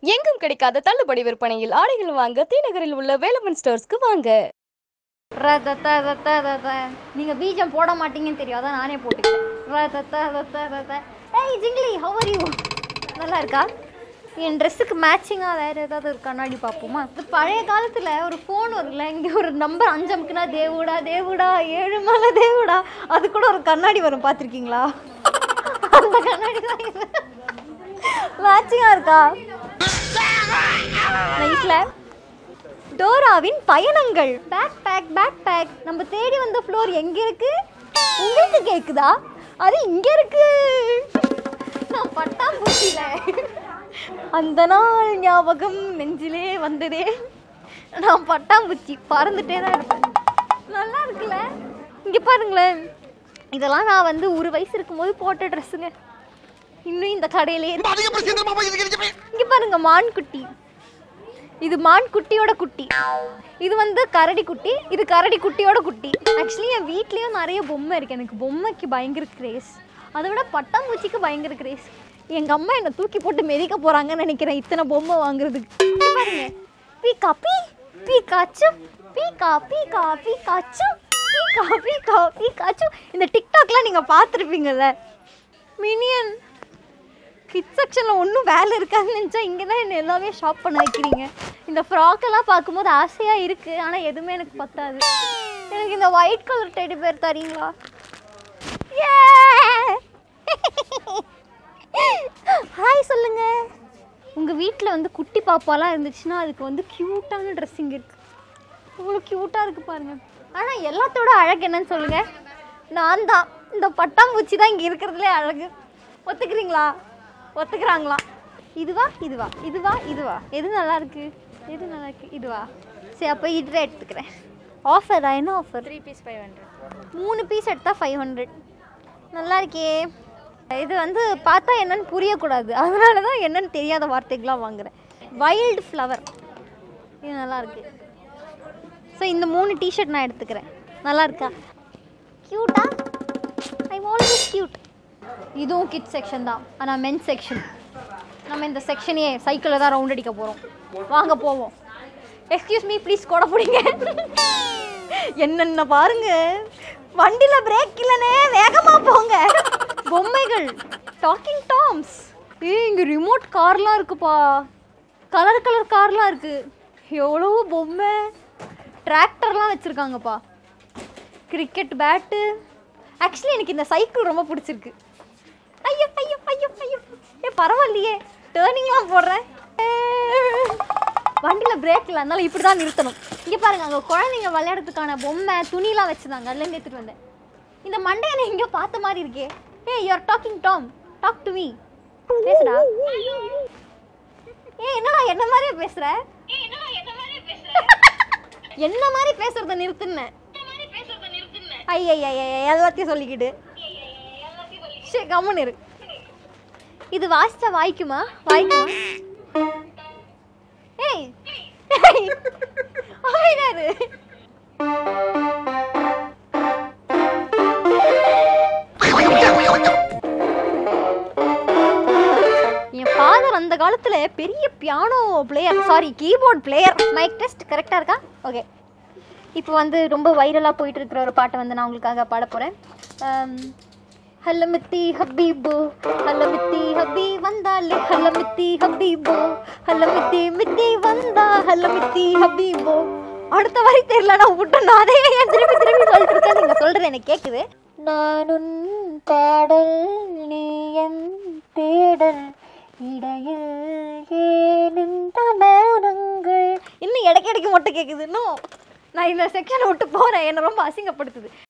எங்கும் கிடைக்காத தள்ளுபடி விற்பனையில் ஆடைகள் வாங்க தீநகரில் உள்ள வேலவன் ஸ்டோர்ஸ்க்கு வாங்க ரதத்த ரத ரத நீங்க பீஜம் போட மாட்டீங்கன்னு தெரியும் அதான் நானே போட்டுக்கிட்டேன் ரதத்த ரத ரத ஏய் ஜிங்லி ஹவ் ஆர் யூ நல்லா இருக்கா என் ட்ரெஸ்ஸுக்கு மேட்சிங்காக வேறு ஏதாவது ஒரு கண்ணாடி பார்ப்போமா இது பழைய காலத்தில் ஒரு ஃபோன் வரும்ல இங்கே ஒரு நம்பர் அஞ்சு அமுக்குனா தேவுடா தேவுடா ஏழு மலை தேவுடா அது கூட ஒரு கண்ணாடி வரும் பார்த்துருக்கீங்களா அந்த கண்ணாடி தான் இது மேட்சிங்காக இருக்கா நைஸ்ல டோராவின் பயணங்கள் பேக் பேக் பேக் பேக் நம்ம தேடி வந்த ஃப்ளோர் எங்க இருக்கு உங்களுக்கு கேக்குதா அது இங்க இருக்கு நான் பட்டாம்பூச்சியில அந்த நாள் ஞாபகம் நெஞ்சிலே வந்ததே நான் பட்டாம்பூச்சி பறந்துட்டே தான் இருப்பேன் நல்லா இருக்குல்ல இங்க பாருங்களேன் இதெல்லாம் நான் வந்து ஒரு வயசு இருக்கும்போது போட்ட ட்ரெஸ்ஸுங்க இன்னும் இந்த கடையிலே இருக்கு. இங்க பாருங்க மான் குட்டி இது மான் குட்டியோட குட்டி இது வந்து கரடி குட்டி இது கரடி குட்டியோட குட்டி ஆக்சுவலி என் வீட்லேயும் நிறைய பொம்மை இருக்கு எனக்கு பொம்மைக்கு பயங்கர கிரேஸ் அதை விட பட்டாம்பூச்சிக்கு பயங்கர கிரேஸ் எங்கள் அம்மா என்னை தூக்கி போட்டு மிதிக்க போகிறாங்கன்னு நினைக்கிறேன் இத்தனை பொம்மை வாங்குறதுக்கு இங்க பாருங்க பீக்கா பீ பீக்காச்சு பீக்கா பீக்கா பீக்காச்சு பீக்கா பீக்கா பீக்காச்சு இந்த டிக்டாக்லாம் நீங்கள் பார்த்துருப்பீங்கல்ல மினியன் கிட் செக்ஷனில் ஒன்றும் வேலை இருக்காதுன்னு நினச்சா இங்கே தான் என்ன எல்லாமே ஷாப் பண்ண வைக்கிறீங்க இந்த ஃப்ராக்கெல்லாம் பார்க்கும்போது ஆசையாக இருக்குது ஆனால் எதுவுமே எனக்கு பத்தாது எனக்கு இந்த ஒயிட் கலர் டெடி பேர் தரீங்களா ஹாய் சொல்லுங்க உங்கள் வீட்டில் வந்து குட்டி பாப்பாலாம் இருந்துச்சுன்னா அதுக்கு வந்து க்யூட்டான ட்ரெஸ்ஸிங் இருக்குது இவ்வளோ க்யூட்டாக இருக்குது பாருங்க ஆனால் எல்லாத்தோட அழகு என்னன்னு சொல்லுங்கள் நான் தான் இந்த பட்டாம்பூச்சி தான் இங்கே இருக்கிறதுலே அழகு ஒத்துக்கிறீங்களா ஒத்துக்கிறாங்களா இதுவா இதுவா இதுவா இதுவா எது நல்லா இருக்கு எது நல்லா இருக்கு இதுவா சரி அப்போ இதுவே எடுத்துக்கிறேன் ஆஃபரா என்ன offer three piece five hundred மூணு பீஸ் எடுத்தால் ஃபைவ் ஹண்ட்ரட் நல்லா இருக்கே இது வந்து பார்த்தா என்னன்னு புரியக்கூடாது அதனால தான் என்னன்னு தெரியாத வார்த்தைகளாக வாங்குறேன் வைல்டு ஃப்ளவர் இது நல்லா இருக்கு ஸோ இந்த மூணு டிஷர்ட் நான் எடுத்துக்கிறேன் நல்லா இருக்கா க்யூட்டா ஐ ஆல்வேஸ் க்யூட் இதுவும் கிட் செக்ஷன் தான் ஆனால் மென் செக்ஷன் நம்ம இந்த செக்ஷனையே சைக்கிளில் தான் ரவுண்ட் அடிக்க போகிறோம் வாங்க போவோம் எக்ஸ்கியூஸ் மீ ப்ளீஸ் கொடை பிடிங்க என்னென்ன பாருங்க வண்டியில் பிரேக் இல்லைனே வேகமாக போங்க பொம்மைகள் டாக்கிங் டாம்ஸ் ஏய் இங்கே ரிமோட் கார்லாம் இருக்குப்பா கலர் கலர் கார்லாம் இருக்குது எவ்வளவோ பொம்மை டிராக்டர்லாம் வச்சுருக்காங்கப்பா கிரிக்கெட் பேட்டு ஆக்சுவலி எனக்கு இந்த சைக்கிள் ரொம்ப பிடிச்சிருக்கு ஐயோ ஐயோ ஐயோ ஐயோ ஏ பரவாயில்லையே டேர்னிங்லாம் போடுறேன் வண்டியில் பிரேக் இல்லை அதனால இப்படி தான் நிறுத்தணும் இங்கே பாருங்க அங்கே குழந்தைங்க விளையாடுறதுக்கான பொம்மை துணிலாம் வச்சுருந்தாங்க அதுலேருந்து எடுத்துகிட்டு வந்தேன் இந்த மண்டையை நான் எங்கேயோ பார்த்த மாதிரி இருக்கே ஏ you are talking Tom talk to me பேசுடா ஏ என்னடா என்ன மாதிரியே பேசுற என்ன மாதிரி பேசுறத நிறுத்துனேன் ஐயா எல்லாத்தையும் சொல்லிக்கிட்டு சரி கம்முன்னு இரு இது வாசிச்சா வாய்க்குமா வாய்க்குமா ஏய் ஏய், அமைதியா இரு. என் ஃபாதர் அந்த காலத்துல பெரிய piano player sorry keyboard player mic test கரெக்டாக இருக்கா ஓகே இப்போ வந்து ரொம்ப வைரலாக போயிட்டு இருக்கிற ஒரு பாட்டை வந்து நான் உங்களுக்காக பாட போகிறேன் ஹல்லமித்தி ஹபீபு ஹல்லமித்தி ஹபி வந்தாலே ஹல்லமித்தி ஹபீபு ஹல்லமித்தி மித்தி வந்தா ஹல்லமித்தி ஹபீபு அடுத்த வரி தெரியல நான் விட்டு நான் அதே ஏன் திருப்பி திருப்பி சொல்லிட்டு இருக்கேன் நீங்க சொல்றது எனக்கு கேக்குது நான் உன் பாடல் நீ என் தேடல் இடையில் ஏன் இந்த மௌனங்கள் இன்னும் இடைக்கு இடைக்கு மட்டும் கேக்குது இன்னும் நான் இந்த செக்ஷனை விட்டு போறேன் என்னை ரொம்ப அசிங்கப்படுத்துது